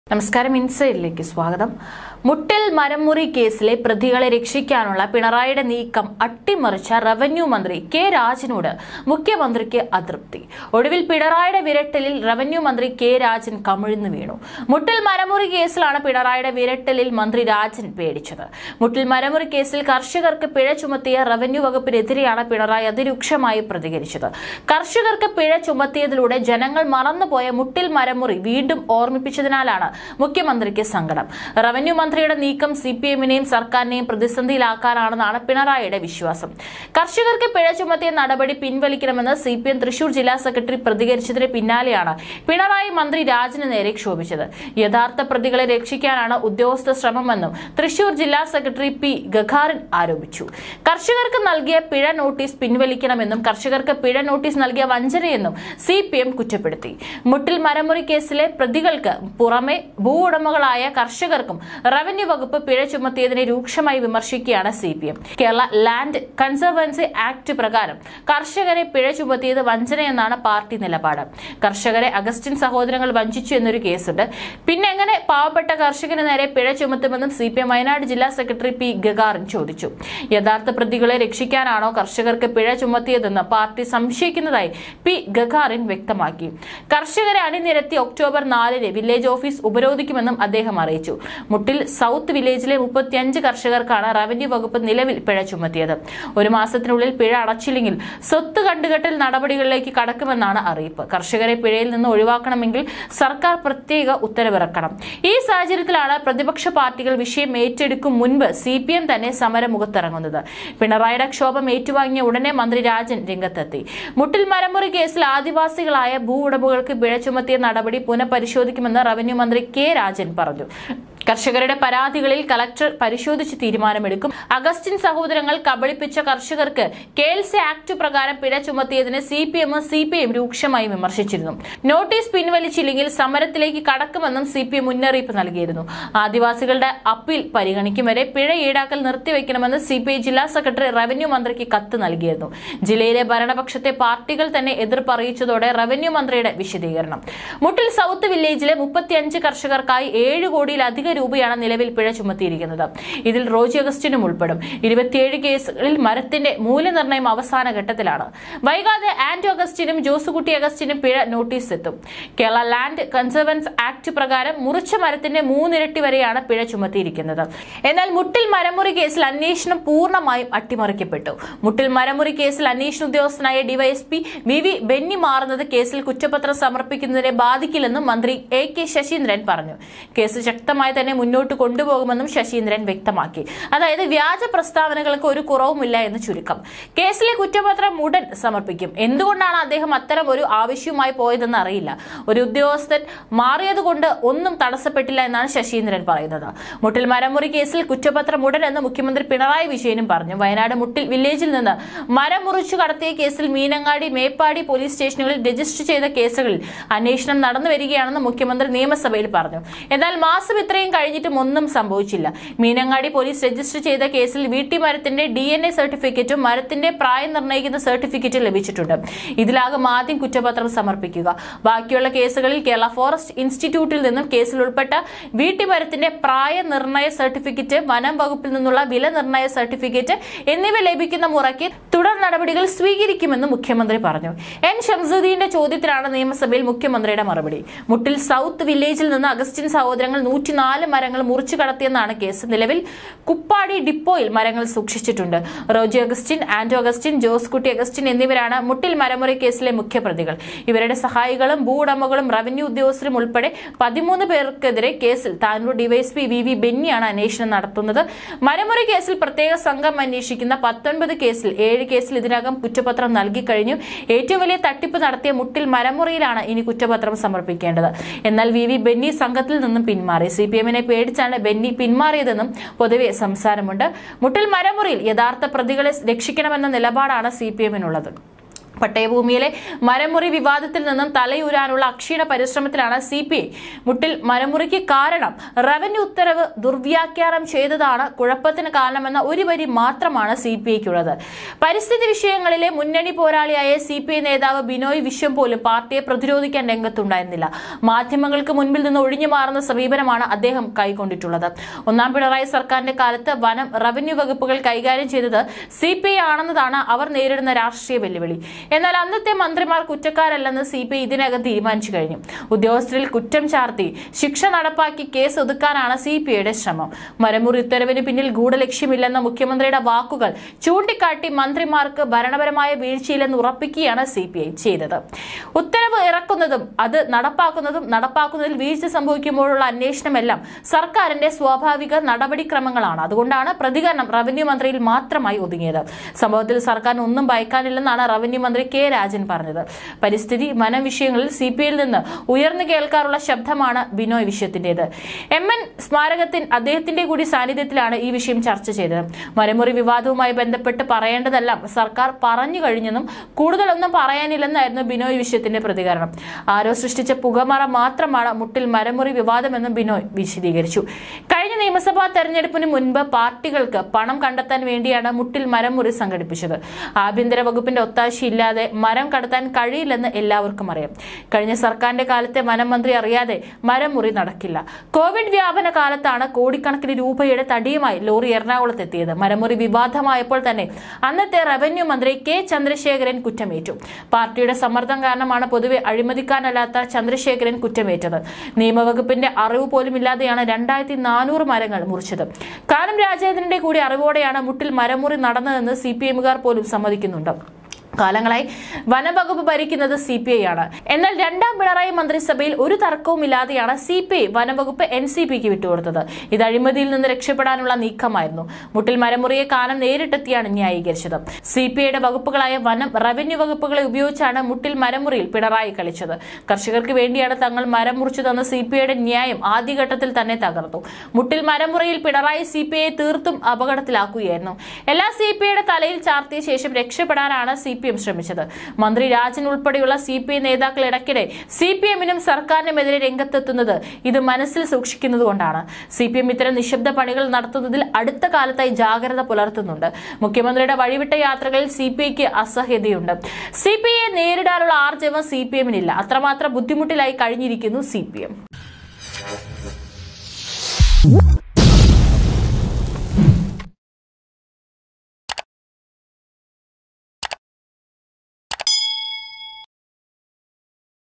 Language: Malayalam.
നമസ്കാരം ഇൻസൈഡിലേക്ക് സ്വാഗതം മുട്ടിൽ മരമുറി കേസിലെ പ്രതികളെ രക്ഷിക്കാനുള്ള പിണറായിയുടെ നീക്കം അട്ടിമറിച്ച റവന്യൂ മന്ത്രി കെ രാജനോട് മുഖ്യമന്ത്രിക്ക് അതൃപ്തി ഒടുവിൽ പിണറായിയുടെ വിരട്ടലിൽ റവന്യൂ മന്ത്രി കെ രാജൻ കമിഴ്ന്നു വീണു മുട്ടിൽ മരമുറി കേസിലാണ് പിണറായിയുടെ വിരട്ടലിൽ മന്ത്രി രാജൻ പേടിച്ചത് മുട്ടിൽ മരമുറി കേസിൽ കർഷകർക്ക് പിഴ ചുമത്തിയ റവന്യൂ വകുപ്പിനെതിരെയാണ് പിണറായി അതിരൂക്ഷമായി പ്രതികരിച്ചത് കർഷകർക്ക് പിഴ ചുമത്തിയതിലൂടെ ജനങ്ങൾ മറന്നുപോയ മുട്ടിൽ മരമുറി വീണ്ടും ഓർമ്മിപ്പിച്ചതിനാലാണ് മുഖ്യമന്ത്രിക്ക് സങ്കടം റവന്യൂ മന്ത്രിയുടെ നീക്കം സി പി എമ്മിനെയും സർക്കാരിനെയും പ്രതിസന്ധിയിലാക്കാനാണെന്നാണ് പിണറായിയുടെ വിശ്വാസം കർഷകർക്ക് പിഴ ചുമത്തിയ നടപടി പിൻവലിക്കണമെന്ന് സി പി എം തൃശൂർ ജില്ലാ സെക്രട്ടറി പ്രതികരിച്ചതിന് പിന്നാലെയാണ് പിണറായി മന്ത്രി രാജന് നേരെ ക്ഷോഭിച്ചത് യഥാർത്ഥ പ്രതികളെ രക്ഷിക്കാനാണ് ഉദ്യോഗസ്ഥ ശ്രമമെന്നും തൃശൂർ ജില്ലാ സെക്രട്ടറി പി ഗഖാറിൻ ആരോപിച്ചു കർഷകർക്ക് നൽകിയ പിഴ നോട്ടീസ് പിൻവലിക്കണമെന്നും കർഷകർക്ക് പിഴ നോട്ടീസ് നൽകിയ വഞ്ചനയെന്നും സി പി എം കുറ്റപ്പെടുത്തി മുട്ടിൽ മരമുറി കേസിലെ പ്രതികൾക്ക് പുറമെ ഭൂ ഉടമകളായ കർഷകർക്കും റവന്യൂ വകുപ്പ് പിഴ ചുമത്തിയതിനെ രൂക്ഷമായി വിമർശിക്കുകയാണ് C P M Kerala land conservancy act പ്രകാരം കർഷകരെ പിഴ ചുമത്തിയത് വഞ്ചനയെന്നാണ് പാർട്ടി നിലപാട് കർഷകരെ അഗസ്റ്റിൻ സഹോദരങ്ങൾ വഞ്ചിച്ചു എന്നൊരു കേസുണ്ട് പിന്നെ എങ്ങനെ പാവപ്പെട്ട കർഷകന് നേരെ പിഴ ചുമത്തുമെന്നും സി പി എം വയനാട് ജില്ലാ സെക്രട്ടറി പി ഗഗാറിൻ ചോദിച്ചു യഥാർത്ഥ പ്രതികളെ രക്ഷിക്കാനാണോ കർഷകർക്ക് പിഴ ചുമത്തിയതെന്ന് പാർട്ടി സംശയിക്കുന്നതായി പി ഗഗാറിൻ വ്യക്തമാക്കി കർഷകരെ അണിനിരത്തി ഒക്ടോബർ നാലിന് വില്ലേജ് ഓഫീസ് ഉപരോധിക്കുമെന്നും അദ്ദേഹം അറിയിച്ചു മുട്ടിൽ സൗത്ത് വില്ലേജിലെ മുപ്പത്തിയഞ്ച് കർഷകർക്കാണ് റവന്യൂ വകുപ്പ് നിലവിൽ പിഴ ചുമത്തിയത് ഒരു മാസത്തിനുള്ളിൽ പിഴ അടച്ചില്ലെങ്കിൽ സ്വത്ത് കണ്ടുകെട്ടൽ നടപടികളിലേക്ക് കടക്കുമെന്നാണ് അറിയിപ്പ് കർഷകരെ പിഴയിൽ നിന്ന് ഒഴിവാക്കണമെങ്കിൽ സർക്കാർ പ്രത്യേക ഉത്തരവിറക്കണം ഈ സാഹചര്യത്തിലാണ് പ്രതിപക്ഷ പാർട്ടികൾ വിഷയം ഏറ്റെടുക്കും മുൻപ് സി പി എം തന്നെ സമരമുഖത്തിറങ്ങുന്നത് പിണറായിയുടെ ക്ഷോഭം ഏറ്റുവാങ്ങിയ ഉടനെ മന്ത്രി രാജൻ രംഗത്തെത്തി മുട്ടിൽ മരമുറി കേസിൽ ആദിവാസികളായ ഭൂ ഉടമകൾക്ക് പിഴ ചുമത്തിയ നടപടി പുനഃപരിശോധിക്കുമെന്ന് റവന്യൂ മന്ത്രി കെ രാജൻ പറഞ്ഞു കർഷകരുടെ പരാതികളിൽ കളക്ടർ പരിശോധിച്ച് തീരുമാനമെടുക്കും അഗസ്റ്റിൻ സഹോദരങ്ങൾ കബളിപ്പിച്ച കർഷകർക്ക് കെ എൽ സി ആക്ട് പ്രകാരം പിഴ ചുമത്തിയതിന് സി പി എമ്മും സി പി എം രൂക്ഷമായി വിമർശിച്ചിരുന്നു നോട്ടീസ് പിൻവലിച്ചില്ലെങ്കിൽ സമരത്തിലേക്ക് കടക്കുമെന്നും സി പി എം മുന്നറിയിപ്പ് നൽകിയിരുന്നു ആദിവാസികളുടെ അപ്പീൽ പരിഗണിക്കും വരെ പിഴ ഈടാക്കൽ നിർത്തിവെക്കണമെന്ന് സി പി ഐ ജില്ലാ സെക്രട്ടറി റവന്യൂ മന്ത്രിക്ക് കത്ത് നൽകിയിരുന്നു ജില്ലയിലെ ഭരണപക്ഷത്തെ പാർട്ടികൾ തന്നെ എതിർപ്പ് അറിയിച്ചതോടെ റവന്യൂ മന്ത്രിയുടെ വിശദീകരണം മുട്ടിൽ സൗത്ത് വില്ലേജിലെ മുപ്പത്തിയഞ്ച് കർഷകർക്കായി ഏഴ് കോടിയിലധികം രൂപയാണ് നിലവിൽ പിഴ ചുമത്തിയിരിക്കുന്നത് ഇതിൽ റോജി അഗസ്റ്റിനും ഉൾപ്പെടും ഇരുപത്തിയേഴ് കേസുകളിൽ മരത്തിന്റെ മൂല്യനിർണ്ണയം അവസാന ഘട്ടത്തിലാണ് വൈകാതെ ആന്റോ അഗസ്റ്റിനും ജോസുകുട്ടി അഗസ്റ്റിനും പിഴ നോട്ടീസ് എത്തും കേരള ലാൻഡ് കൺസർവൻസ് ആക്ട് പ്രകാരം മുറിച്ച മരത്തിന്റെ മൂന്നിരട്ടി വരെയാണ് പിഴ ചുമത്തിയിരിക്കുന്നത് എന്നാൽ മുട്ടിൽ മരമുറി കേസിൽ അന്വേഷണം പൂർണ്ണമായും അട്ടിമറിക്കപ്പെട്ടു മുട്ടിൽ മരമുറി കേസിൽ അന്വേഷണ ഉദ്യോഗസ്ഥനായ ഡിവൈഎസ്പി വി വി ബെന്നി മാറുന്നത് കേസിൽ കുറ്റപത്രം സമർപ്പിക്കുന്നതിനെ ബാധിക്കില്ലെന്നും മന്ത്രി എ കെ ശശീന്ദ്രൻ പറഞ്ഞു കേസ് ശക്തമായി തന്നെ മുന്നോട്ട് കൊണ്ടുപോകുമെന്നും ശശീന്ദ്രൻ വ്യക്തമാക്കി അതായത് വ്യാജ പ്രസ്താവനകൾക്ക് ഒരു കുറവുമില്ല എന്ന് ചുരുക്കം കേസിലെ കുറ്റപത്രം ഉടൻ സമർപ്പിക്കും എന്തുകൊണ്ടാണ് അദ്ദേഹം അത്തരം ഒരു ആവശ്യവുമായി പോയതെന്ന് അറിയില്ല ഒരു ഉദ്യോഗസ്ഥൻ മാറിയതുകൊണ്ട് ഒന്നും തടസ്സപ്പെട്ടില്ല എന്നാണ് ശശീന്ദ്രൻ പറയുന്നത് മുട്ടിൽ മരമുറി കേസിൽ കുറ്റപത്രം ഉടൻ എന്ന് മുഖ്യമന്ത്രി പിണറായി വിജയനും പറഞ്ഞു വയനാട് മുട്ടിൽ വില്ലേജിൽ നിന്ന് മരം മുറിച്ചു കടത്തിയ കേസിൽ മീനങ്ങാടി മേപ്പാടി പോലീസ് സ്റ്റേഷനുകളിൽ രജിസ്റ്റർ ചെയ്ത കേസുകളിൽ അന്വേഷണം നടന്നു വരികയാണെന്ന് മുഖ്യമന്ത്രി നിയമസഭയിൽ പറഞ്ഞു എന്നാൽ മാസം ഇത്രയും കഴിഞ്ഞിട്ടും ഒന്നും സംഭവിച്ചില്ല മീനങ്ങാടി പോലീസ് രജിസ്റ്റർ ചെയ്ത കേസിൽ വീട്ടി മരത്തിന്റെ ഡി എൻ എ സർട്ടിഫിക്കറ്റും മരത്തിന്റെ പ്രായം നിർണ്ണയിക്കുന്ന സർട്ടിഫിക്കറ്റും ലഭിച്ചിട്ടുണ്ട് ഇതിലാകും ആദ്യം കുറ്റപത്രം സമർപ്പിക്കുക ബാക്കിയുള്ള കേസുകളിൽ കേരള ഫോറസ്റ്റ് ഇൻസ്റ്റിറ്റ്യൂട്ടിൽ നിന്നും കേസിൽ ഉൾപ്പെട്ട വീട്ടിമരത്തിന്റെ പ്രായ നിർണയ സർട്ടിഫിക്കറ്റ് വനം വകുപ്പിൽ നിന്നുള്ള വില നിർണയ സർട്ടിഫിക്കറ്റ് എന്നിവ ലഭിക്കുന്ന മുറയ്ക്ക് തുടർ നടപടികൾ സ്വീകരിക്കുമെന്ന് മുഖ്യമന്ത്രി പറഞ്ഞു എൻ ഷംസുദ്ദീന്റെ ചോദ്യത്തിലാണ് നിയമസഭയിൽ മുഖ്യമന്ത്രിയുടെ മറുപടി മുട്ടിൽ സൗത്ത് വില്ലേജിൽ നിന്ന് അഗസ്റ്റിൻ സഹോദരങ്ങൾ നൂറ്റിനാല് മരങ്ങൾ മുറിച്ചു കടത്തിയെന്നാണ് കേസ് നിലവിൽ കുപ്പാടി ഡിപ്പോയിൽ മരങ്ങൾ സൂക്ഷിച്ചിട്ടുണ്ട് Roji Augustine Anto Augustine Jose Kutty Augustine എന്നിവരാണ് മുട്ടിൽ മരമുറി കേസിലെ മുഖ്യപ്രതികൾ ഇവരുടെ സഹായികളും ഭൂ ഉടമകളും റവന്യൂ ഉദ്യോഗസ്ഥരും ഉൾപ്പെടെ പതിമൂന്ന് പേർക്കെതിരെ കേസിൽ താനൂർ ഡിവൈഎസ്പി വി വി ബെന്നിയാണ് അന്വേഷണം നടത്തുന്നത് മരമുറി കേസിൽ പ്രത്യേക സംഘം അന്വേഷിക്കുന്ന പത്തൊൻപത് കേസിൽ ഏഴ് കേസിൽ ഇതിനകം കുറ്റപത്രം നൽകി കഴിഞ്ഞു ഏറ്റവും വലിയ തട്ടിപ്പ് നടത്തിയ മുട്ടിൽ മരമുറിയിലാണ് ഇനി കുറ്റപത്രം സമർപ്പിക്കേണ്ടത് എന്നാൽ വി വി ബെന്നി സംഘത്തിൽ നിന്നും പിന്മാറി സി പി എമ്മിനെ പേടിച്ചാണ് ബെന്നി പിന്മാറിയതെന്നും പൊതുവെ സംസാരമുണ്ട് മുട്ടിൽ മരമുറിയിൽ യഥാർത്ഥ പ്രതികളെ രക്ഷിക്കണമെന്ന നിലപാടാണ് സി പി എമ്മിനുള്ളത് പട്ടയഭൂമിയിലെ മരമുറി വിവാദത്തിൽ നിന്നും തലയൂരാനുള്ള അക്ഷീണ പരിശ്രമത്തിലാണ് സി പി ഐ മുട്ടിൽ മരമുറിക്ക് കാരണം റവന്യൂ ഉത്തരവ് ദുർവ്യാഖ്യാനം ചെയ്തതാണ് കുഴപ്പത്തിന് കാരണമെന്ന ഒരു വരി മാത്രമാണ് സി പി ഐക്കുള്ളത് പരിസ്ഥിതി വിഷയങ്ങളിലെ മുന്നണി പോരാളിയായ സി പി ഐ നേതാവ് ബിനോയ് വിശ്വം പോലും പാർട്ടിയെ പ്രതിരോധിക്കാൻ രംഗത്തുണ്ടായിരുന്നില്ല മാധ്യമങ്ങൾക്ക് മുൻപിൽ നിന്ന് ഒഴിഞ്ഞു മാറുന്ന സമീപനമാണ് അദ്ദേഹം കൈക്കൊണ്ടിട്ടുള്ളത് ഒന്നാം പിണറായി സർക്കാരിന്റെ കാലത്ത് വനം റവന്യൂ വകുപ്പുകൾ കൈകാര്യം ചെയ്തത് സി പി ഐ ആണെന്നതാണ് അവർ നേരിടുന്ന രാഷ്ട്രീയ വെല്ലുവിളി എന്നാൽ അന്നത്തെ മന്ത്രിമാർ കുറ്റക്കാരല്ലെന്ന് സി പി ഐ ഇതിനകം തീരുമാനിച്ചു കഴിഞ്ഞു ഉദ്യോഗസ്ഥരിൽ കുറ്റം ചാർത്തി ശിക്ഷ നടപ്പാക്കി കേസ് ഒതുക്കാനാണ് സി പി ഐയുടെ ശ്രമം മരമുറി ഉത്തരവിന് പിന്നിൽ ഗൂഢലക്ഷ്യമില്ലെന്ന മുഖ്യമന്ത്രിയുടെ വാക്കുകൾ ചൂണ്ടിക്കാട്ടി മന്ത്രിമാർക്ക് ഭരണപരമായ വീഴ്ചയില്ലെന്ന് ഉറപ്പിക്കുകയാണ് സി പി ഐ ചെയ്തത് ഉത്തരവ് ഇറക്കുന്നതും അത് നടപ്പാക്കുന്നതും നടപ്പാക്കുന്നതിൽ വീഴ്ച സംഭവിക്കുമ്പോഴുള്ള അന്വേഷണമെല്ലാം സർക്കാരിന്റെ സ്വാഭാവിക നടപടിക്രമങ്ങളാണ് അതുകൊണ്ടാണ് പ്രതികരണം റവന്യൂ മന്ത്രിയിൽ മാത്രമായി ഒതുങ്ങിയത് സംഭവത്തിൽ സർക്കാരിന് ഒന്നും ഭയക്കാനില്ലെന്നാണ് റവന്യൂ മന്ത്രി കെ രാജൻ പറഞ്ഞത് പരിസ്ഥിതി വനം വിഷയങ്ങളിൽ സി പി ഐയിൽ നിന്ന് ഉയർന്നു കേൾക്കാറുള്ള ശബ്ദമാണ് ബിനോയ് വിഷയത്തിന്റേത് എം എൻ സ്മാരകത്തിൽ അദ്ദേഹത്തിന്റെ കൂടി സാന്നിധ്യത്തിലാണ് ഈ വിഷയം ചർച്ച ചെയ്തത് മരമുറി വിവാദവുമായി ബന്ധപ്പെട്ട് പറയേണ്ടതെല്ലാം സർക്കാർ പറഞ്ഞു കഴിഞ്ഞെന്നും കൂടുതലൊന്നും പറയാനില്ലെന്നായിരുന്നു ബിനോയ് വിഷയത്തിന്റെ പ്രതികരണം ആരോ സൃഷ്ടിച്ച പുകമറ മാത്രമാണ് മുട്ടിൽ മരമുറി വിവാദമെന്നും ബിനോയ് വിശദീകരിച്ചു കഴിഞ്ഞ നിയമസഭാ തെരഞ്ഞെടുപ്പിന് മുൻപ് പാർട്ടികൾക്ക് പണം കണ്ടെത്താൻ വേണ്ടിയാണ് മുട്ടിൽ മരമുറി സംഘടിപ്പിച്ചത് ആഭ്യന്തര വകുപ്പിന്റെ ഒത്താശയില്ലാതെ മരം കടത്താൻ കഴിയില്ലെന്ന് എല്ലാവർക്കും അറിയാം കഴിഞ്ഞ സർക്കാരിന്റെ കാലത്തെ വനം മന്ത്രി അറിയാതെ മരമുറി നടക്കില്ല കോവിഡ് വ്യാപന കാലത്താണ് കോടിക്കണക്കിന് രൂപയുടെ തടിയുമായി ലോറി എറണാകുളത്ത് എത്തിയത് മരമുറി വിവാദമായപ്പോൾ തന്നെ അന്നത്തെ റവന്യൂ മന്ത്രി കെ ചന്ദ്രശേഖരൻ കുറ്റമേറ്റു പാർട്ടിയുടെ സമ്മർദ്ദം കാരണമാണ് പൊതുവെ അഴിമതിക്കാരനല്ലാത്ത ചന്ദ്രശേഖരൻ കുറ്റമേറ്റത് നിയമവകുപ്പിന്റെ അറിവ് പോലും ഇല്ലാതെയാണ് രണ്ടായിരത്തി നാനൂറ് മരങ്ങൾ മുറിച്ചത് കാനം രാജേന്ദ്രന്റെ കൂടി അറിവോടെയാണ് മുട്ടിൽ മരമുറി നടന്നതെന്ന് സി പി എമ്മുകാർ പോലും സമ്മതിക്കുന്നുണ്ട് കാലങ്ങളായി വനംവകുപ്പ് ഭരിക്കുന്നത് സി പി ഐ ആണ് എന്നാൽ രണ്ടാം പിണറായി മന്ത്രിസഭയിൽ ഒരു തർക്കവും ഇല്ലാതെയാണ് സി പി ഐ വനംവകുപ്പ് എൻ സി പിക്ക് വിട്ടുകൊടുത്തത് ഇത് അഴിമതിയിൽ നിന്ന് രക്ഷപ്പെടാനുള്ള നീക്കമായിരുന്നു മുട്ടിൽ മരമുറിയെ കാലം നേരിട്ടെത്തിയാണ് ന്യായീകരിച്ചത് സി പി ഐയുടെ വകുപ്പുകളായ വനം റവന്യൂ വകുപ്പുകളെ ഉപയോഗിച്ചാണ് മുട്ടിൽ മരമുറിയിൽ പിണറായി കളിച്ചത് കർഷകർക്ക് വേണ്ടിയാണ് തങ്ങൾ മരം മുറിച്ചതെന്ന സി പി ഐയുടെ ന്യായം ആദ്യഘട്ടത്തിൽ തന്നെ തകർന്നു മുട്ടിൽ മരമുറിയിൽ പിണറായി സി പി ഐ തീർത്തും അപകടത്തിലാക്കുകയായിരുന്നു എല്ലാ സി പി ഐയുടെ തലയിൽ ചാർത്തിയ ശേഷം രക്ഷപ്പെടാനാണ് സി പി എം ശ്രമിച്ചത് മന്ത്രി രാജൻ ഉൾപ്പെടെയുള്ള സി പി ഐ നേതാക്കൾ ഇടയ്ക്കിടെ സി പി എമ്മിനും സർക്കാരിനുമെതിരെ രംഗത്തെത്തുന്നത് ഇത് മനസ്സിൽ സൂക്ഷിക്കുന്നതുകൊണ്ടാണ് സി പി എം ഇത്തരം നിശബ്ദ പണികൾ നടത്തുന്നതിൽ അടുത്ത കാലത്തായി ജാഗ്രത പുലർത്തുന്നുണ്ട് മുഖ്യമന്ത്രിയുടെ വഴിവിട്ട യാത്രകളിൽ സി പി ഐക്ക് അസഹ്യതയുണ്ട് സി പി ഐയെ നേരിടാനുള്ള ആർജവം സി പി എമ്മിനില്ല അത്രമാത്രം ബുദ്ധിമുട്ടിലായി കഴിഞ്ഞിരിക്കുന്നു സി പി എം